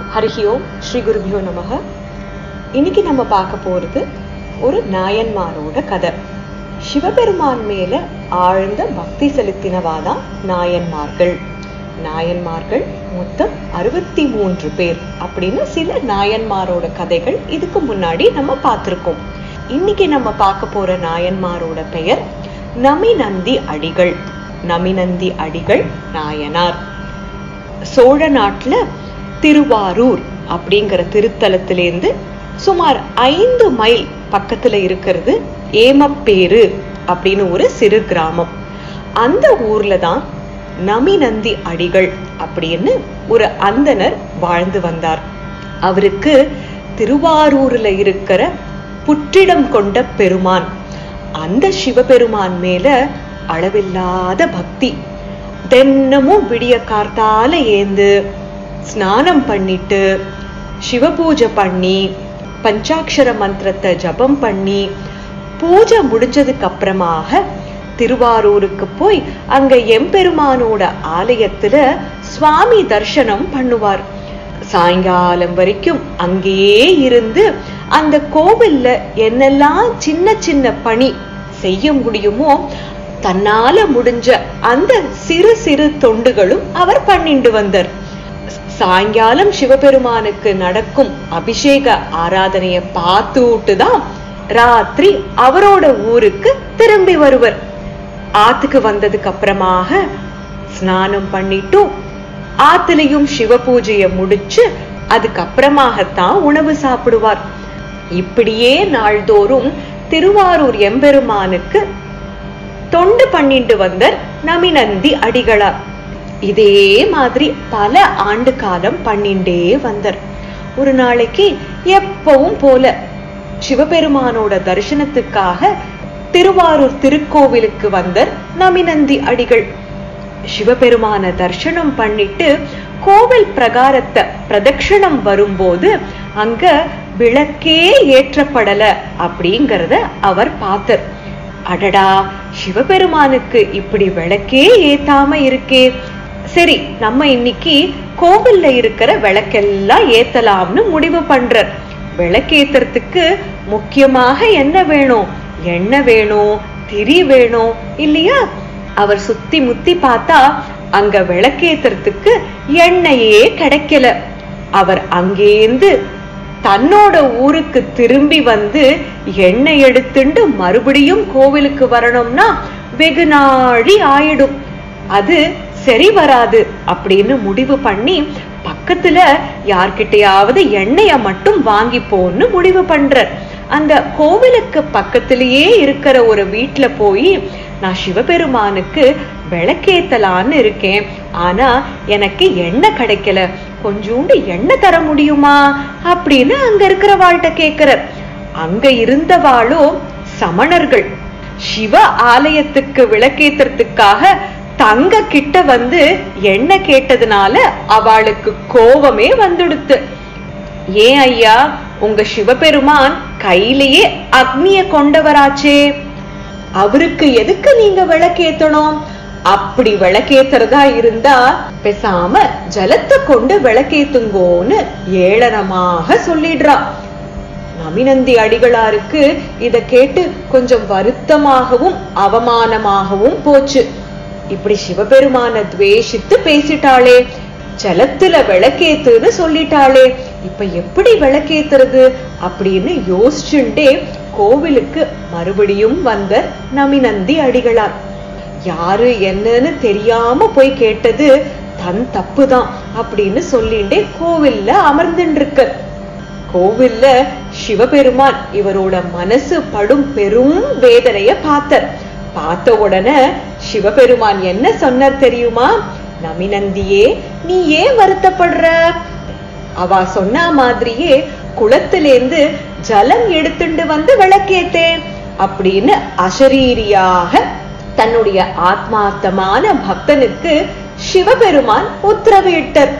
ஹரிஹி ஓம் ஸ்ரீ குருபியோ நமக இன்னைக்கு நம்ம பார்க்க போறது ஒரு நாயன்மாரோட கதை சிவபெருமான் மேல ஆழ்ந்த பக்தி செலுத்தினவாதான் நாயன்மார்கள் நாயன்மார்கள் மொத்தம் அறுபத்தி மூன்று பேர் அப்படின்னு சில நாயன்மாரோட கதைகள் இதுக்கு முன்னாடி நம்ம பார்த்திருக்கோம் இன்னைக்கு நம்ம பார்க்க போற நாயன்மாரோட பெயர் நமிநந்தி அடிகள் நமிநந்தி அடிகள் நாயனார் சோழ நாட்டுல திருவாரூர் அப்படிங்கிற திருத்தலத்திலேருந்து சுமார் ஐந்து மைல் பக்கத்துல இருக்கிறது ஏமப்பேரு அப்படின்னு ஒரு சிறு கிராமம் அந்த ஊர்ல தான் நமிநந்தி அடிகள் அப்படின்னு ஒரு அந்தனர் வாழ்ந்து வந்தார் அவருக்கு திருவாரூர்ல இருக்கிற புற்றிடம் கொண்ட பெருமான் அந்த சிவபெருமான் மேல அளவில்லாத பக்தி தினமும் விடிய கார்த்தால ஏந்து ஸ்நானம் பண்ணிட்டு சிவபூஜை பண்ணி பஞ்சாட்சர மந்திரத்தை ஜபம் பண்ணி பூஜை முடிஞ்சதுக்கு அப்புறமாக திருவாரூருக்கு போய் அங்க எம்பெருமானோட ஆலயத்துல சுவாமி தர்சனம் பண்ணுவார் சாயங்காலம் வரைக்கும் அங்கேயே இருந்து அந்த கோவில்ல என்னெல்லாம் சின்ன சின்ன பணி செய்ய முடியுமோ தன்னால முடிஞ்ச அந்த சிறு சிறு தொண்டுகளும் அவர் பண்ணிண்டு வந்தார் சாயங்காலம் சிவபெருமானுக்கு நடக்கும் அபிஷேக ஆராதனைய பார்த்துட்டு தான் ராத்திரி அவரோட ஊருக்கு திரும்பி வருவர் ஆத்துக்கு வந்ததுக்கு அப்புறமாக ஸ்நானம் பண்ணிட்டும் ஆத்துலயும் சிவ பூஜைய முடிச்சு அதுக்கப்புறமாகத்தான் உணவு சாப்பிடுவார் இப்படியே நாள்தோறும் திருவாரூர் எம்பெருமானுக்கு தொண்டு பண்ணிட்டு வந்தார் நமிநந்தி அடிகளார் இதே மாதிரி பல ஆண்டு காலம் பண்ணிண்டே வந்தார் ஒரு நாளைக்கு எப்பவும் போல சிவபெருமானோட தரிசனத்துக்காக திருவாரூர் திருக்கோவிலுக்கு வந்தார் நமிநந்தி அடிகள் சிவபெருமான தர்சனம் பண்ணிட்டு கோவில் பிரகாரத்தை பிரதட்சணம் வரும்போது அங்க விளக்கே ஏற்றப்படல அப்படிங்கறத அவர் பார்த்தார் அடடா சிவபெருமானுக்கு இப்படி விளக்கே ஏத்தாம இருக்கே சரி நம்ம இன்னைக்கு கோவில்ல இருக்கிற விளக்கெல்லாம் ஏத்தலாம்னு முடிவு பண்றார் விளக்கேத்துறதுக்கு முக்கியமாக என்ன வேணும் எண்ணெய் வேணும் திரி வேணும் இல்லையா அவர் சுத்தி முத்தி பார்த்தா அங்க விளக்கேத்துறதுக்கு எண்ணெயே கிடைக்கல அவர் அங்கேந்து தன்னோட ஊருக்கு திரும்பி வந்து எண்ணெய் எடுத்துண்டு மறுபடியும் கோவிலுக்கு வரணும்னா வெகு நாழி ஆயிடும் அது சரி வராது அப்படின்னு முடிவு பண்ணி பக்கத்துல யார்கிட்டயாவது எண்ணெய மட்டும் வாங்கிப்போன்னு முடிவு பண்ற அந்த கோவிலுக்கு பக்கத்திலேயே இருக்கிற ஒரு வீட்டுல போய் நான் சிவபெருமானுக்கு விளக்கேத்தலான்னு இருக்கேன் ஆனா எனக்கு எண்ணெய் கிடைக்கல கொஞ்சோண்டு எண்ணெய் தர முடியுமா அப்படின்னு அங்க இருக்கிற வாழ்கிட்ட கேக்குற அங்க இருந்தவாளோ சமணர்கள் சிவ ஆலயத்துக்கு விளக்கேத்துறதுக்காக தங்க கிட்ட வந்து எண்ணெய் கேட்டதுனால அவளுக்கு கோபமே வந்துடுத்து ஏன் ஐயா உங்க சிவபெருமான் கையிலேயே அக்னிய கொண்டவராச்சே அவருக்கு எதுக்கு நீங்க விளக்கேத்தணும் அப்படி விளக்கேத்துறதா இருந்தா பேசாம ஜலத்தை கொண்டு விளக்கேத்துங்கோன்னு ஏளனமாக சொல்லிடுறா நமிநந்தி அடிகளாருக்கு இத கேட்டு கொஞ்சம் வருத்தமாகவும் அவமானமாகவும் போச்சு இப்படி சிவபெருமான துவேஷித்து பேசிட்டாளே ஜலத்துல விளக்கேத்துன்னு சொல்லிட்டாளே இப்ப எப்படி விளக்கேத்துறது அப்படின்னு யோசிச்சுண்டே கோவிலுக்கு மறுபடியும் வந்த நமிநந்தி அடிகளார் யாரு என்னன்னு தெரியாம போய் கேட்டது தன் தப்புதான் அப்படின்னு சொல்லிண்டே கோவில்ல அமர்ந்துட்டு இருக்க கோவில்ல சிவபெருமான் இவரோட மனசு படும் பெரும் வேதனைய பார்த்தார் பார்த்த உடனே சிவபெருமான் என்ன சொன்னார் தெரியுமா நமிநந்தியே நீ ஏன் வருத்தப்படுற அவ சொன்ன மாதிரியே குளத்திலேந்து ஜலம் எடுத்துட்டு வந்து விளக்கேத்தேன் அப்படின்னு அசரீரியாக தன்னுடைய ஆத்மார்த்தமான பக்தனுக்கு சிவபெருமான் உத்தரவிட்டார்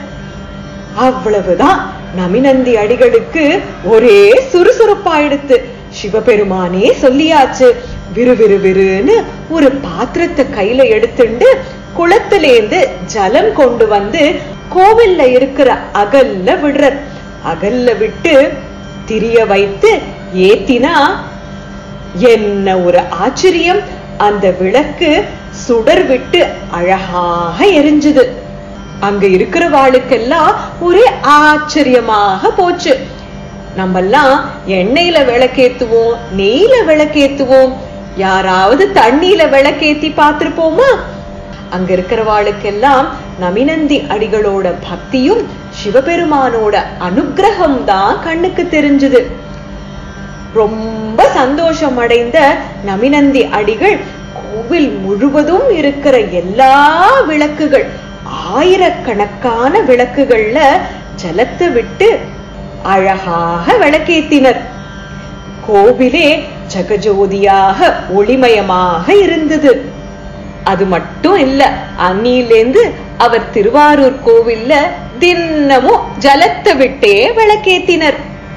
அவ்வளவுதான் நமிநந்தி அடிகளுக்கு ஒரே சுறுசுறுப்பாயிடுத்து சிவபெருமானே சொல்லியாச்சு விறு விறு விறுன்னு ஒரு பாத்திரத்தை கையில எடுத்துண்டு குளத்திலேந்து ஜலம் கொண்டு வந்து கோவில்ல இருக்கிற அகல்ல விடுறார் அகல்ல விட்டு திரிய வைத்து ஏத்தினா என்ன ஒரு ஆச்சரியம் அந்த விளக்கு சுடர் விட்டு அழகாக எரிஞ்சுது அங்க இருக்கிறவாளுக்கெல்லாம் ஒரே ஆச்சரியமாக போச்சு நம்மெல்லாம் எண்ணெயில விளக்கேத்துவோம் நெய்ல விளக்கேத்துவோம் யாராவது தண்ணியில விளக்கேத்தி பார்த்திருப்போமா அங்க இருக்கிறவாளுக்கெல்லாம் நமினந்தி அடிகளோட பக்தியும் சிவபெருமானோட அனுக்கிரகம் தான் கண்ணுக்கு தெரிஞ்சுது ரொம்ப சந்தோஷம் அடைந்த நமினந்தி அடிகள் கோவில் முழுவதும் இருக்கிற எல்லா விளக்குகள் ஆயிரக்கணக்கான விளக்குகள்ல ஜலத்தை விட்டு அழகாக விளக்கேத்தினர் கோவிலே ஜெகஜோதியாக ஒளிமயமாக இருந்தது அது மட்டும் இல்ல அன்னியிலேந்து அவர் திருவாரூர் கோவில்ல தினமும் ஜலத்தை விட்டே விளக்கேத்தினர்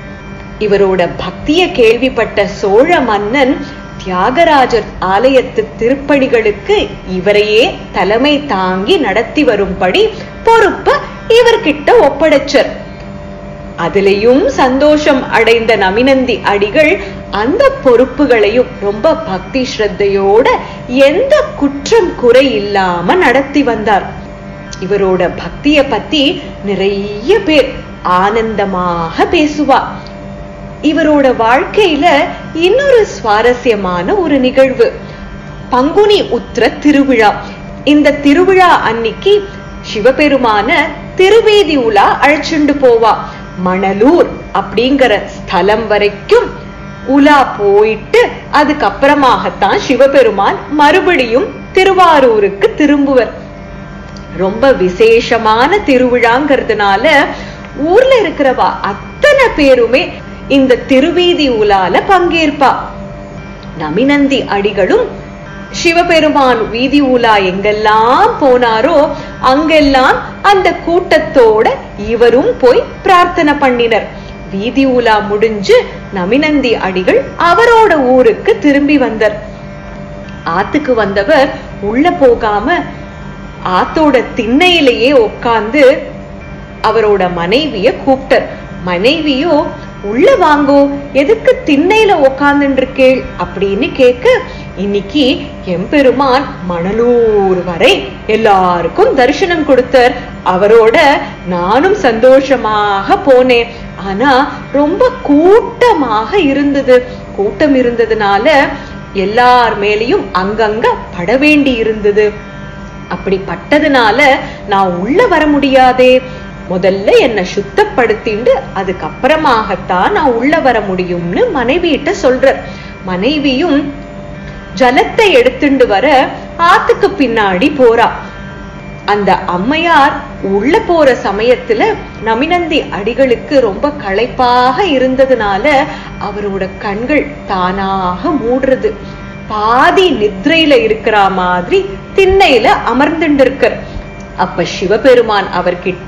இவரோட பக்திய கேள்விப்பட்ட சோழ மன்னன் தியாகராஜர் ஆலயத்து திருப்பணிகளுக்கு இவரையே தலைமை தாங்கி நடத்தி வரும்படி பொறுப்ப இவர்கிட்ட ஒப்படைச்சர் அதிலையும் சந்தோஷம் அடைந்த நமினந்தி அடிகள் அந்த பொறுப்புகளையும் ரொம்ப பக்தி ஸ்ரத்தையோட எந்த குற்றம் குறை இல்லாம நடத்தி வந்தார் இவரோட பக்திய பத்தி நிறைய பேர் ஆனந்தமாக பேசுவா இவரோட வாழ்க்கையில இன்னொரு சுவாரஸ்யமான ஒரு நிகழ்வு பங்குனி உத்திர திருவிழா இந்த திருவிழா அன்னிக்கு சிவபெருமான திருவேதி உலா அழைச்சுண்டு போவா மணலூர் அப்படிங்கிற ஸ்தலம் வரைக்கும் உலா போயிட்டு அதுக்கப்புறமாகத்தான் சிவபெருமான் மறுபடியும் திருவாரூருக்கு திரும்புவர் ரொம்ப விசேஷமான திருவிழாங்கிறதுனால ஊர்ல இருக்கிறவா அத்தனை பேருமே இந்த திருவீதி உலால பங்கேற்பா நமினந்தி அடிகளும் சிவபெருமான் வீதி உலா எங்கெல்லாம் போனாரோ அங்கெல்லாம் அந்த கூட்டத்தோட இவரும் போய் பிரார்த்தனை பண்ணினர் வீதி உலா முடிஞ்சு நமினந்தி அடிகள் அவரோட ஊருக்கு திரும்பி வந்தார் ஆத்துக்கு வந்தவர் உள்ள போகாம ஆத்தோட திண்ணையிலேயே உட்கார்ந்து அவரோட மனைவிய கூப்பிட்டார் மனைவியோ உள்ள வாங்கோ எதுக்கு திண்ணையில உக்காந்துட்டு இருக்கேள் அப்படின்னு கேட்க இன்னைக்கு எம்பெருமான் மணலூர் வரை எல்லாருக்கும் தரிசனம் கொடுத்தார் அவரோட நானும் சந்தோஷமாக போனேன் ஆனா ரொம்ப கூட்டமாக இருந்தது கூட்டம் இருந்ததுனால எல்லார் மேலையும் அங்கங்க பட வேண்டி இருந்தது அப்படி பட்டதுனால நான் உள்ள வர முடியாதே முதல்ல என்னை சுத்தப்படுத்திண்டு அதுக்கப்புறமாகத்தான் நான் உள்ள வர முடியும்னு மனைவியிட்ட சொல்ற மனைவியும் ஜலத்தை எடுத்துண்டு வர ஆத்துக்கு பின்னாடி போறா அந்த அம்மையார் உள்ள போற சமயத்துல நமினந்தி அடிகளுக்கு ரொம்ப களைப்பாக இருந்ததுனால அவரோட கண்கள் தானாக மூடுறது பாதி நித்ரையில இருக்கிற மாதிரி திண்ணையில அமர்ந்துட்டு இருக்கார் அப்ப சிவபெருமான் அவர்கிட்ட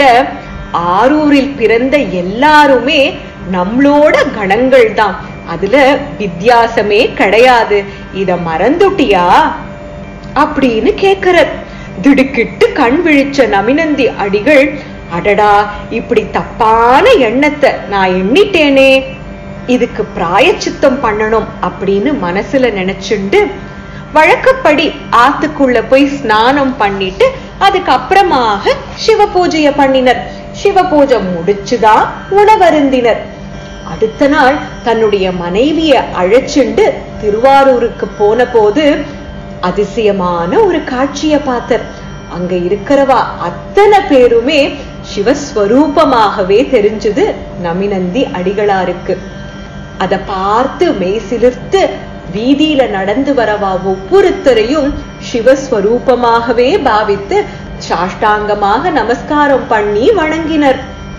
ஆரூரில் பிறந்த எல்லாருமே நம்மளோட கணங்கள் தான் அதுல வித்தியாசமே கிடையாது இத மறந்துட்டியா அப்படின்னு கேக்குறார் திடுக்கிட்டு கண் விழிச்ச நமினந்தி அடிகள் அடடா இப்படி தப்பான எண்ணத்தை நான் எண்ணிட்டேனே இதுக்கு பிராயச்சித்தம் பண்ணணும் அப்படின்னு மனசுல நினைச்சுண்டு வழக்கப்படி ஆத்துக்குள்ள போய் ஸ்நானம் பண்ணிட்டு அதுக்கப்புறமாக சிவ பூஜைய பண்ணினர் சிவ பூஜை முடிச்சுதான் உணவருந்தினர் அடுத்த நாள் தன்னுடைய மனைவிய அழைச்சுண்டு திருவாரூருக்கு போன போது அதிசயமான ஒரு காட்சிய பார்த்தர் அங்க இருக்கிறவா அத்தனை பேருமே சிவஸ்வரூபமாகவே தெரிஞ்சது நமினந்தி அடிகளாருக்கு அத பார்த்து மெய் சிலிர்த்து வீதியில நடந்து வரவா ஒவ்வொருத்தரையும் சிவஸ்வரூபமாகவே பாவித்து சாஷ்டாங்கமாக நமஸ்காரம் பண்ணி வணங்கினர்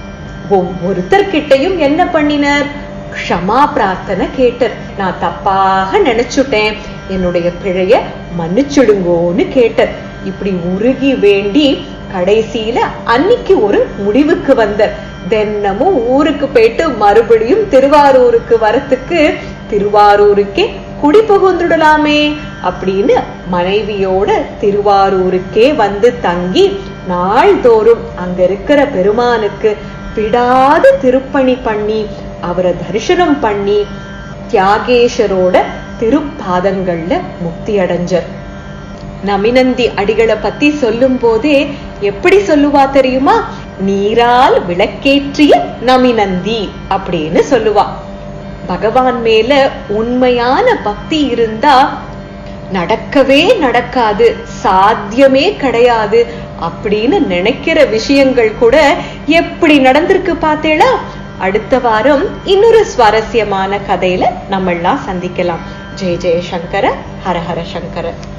ஒவ்வொருத்தர்கிட்டையும் என்ன பண்ணினர் க்ஷமா பிரார்த்தனை கேட்டர் நான் தப்பாக நினைச்சுட்டேன் என்னுடைய பிழைய மன்னிச்சிடுங்கோன்னு கேட்டர் இப்படி உருகி வேண்டி கடைசியில அன்னைக்கு ஒரு முடிவுக்கு வந்தார் தினமும் ஊருக்கு போயிட்டு மறுபடியும் திருவாரூருக்கு வரத்துக்கு திருவாரூருக்கே குடி புகுந்துடலாமே அப்படின்னு மனைவியோட திருவாரூருக்கே வந்து தங்கி நாள்தோறும் அங்க இருக்கிற பெருமானுக்கு விடாத திருப்பணி பண்ணி அவரை தரிசனம் பண்ணி தியாகேஷரோட திருப்பாதங்கள்ல முக்தி அடைஞ்சர் நமினந்தி அடிகளை பத்தி சொல்லும் போதே எப்படி சொல்லுவா தெரியுமா நீரால் விளக்கேற்றிய நமினந்தி அப்படின்னு சொல்லுவா பகவான் மேல உண்மையான பக்தி இருந்தா நடக்கவே நடக்காது சாத்தியமே கிடையாது அப்படின்னு நினைக்கிற விஷயங்கள் கூட எப்படி நடந்திருக்கு பார்த்தேளா அடுத்த வாரம் இன்னொரு சுவாரஸ்யமான கதையில நம்ம எல்லாம் சந்திக்கலாம் ஜெய ஜெய சங்கர ஹர ஹர சங்கர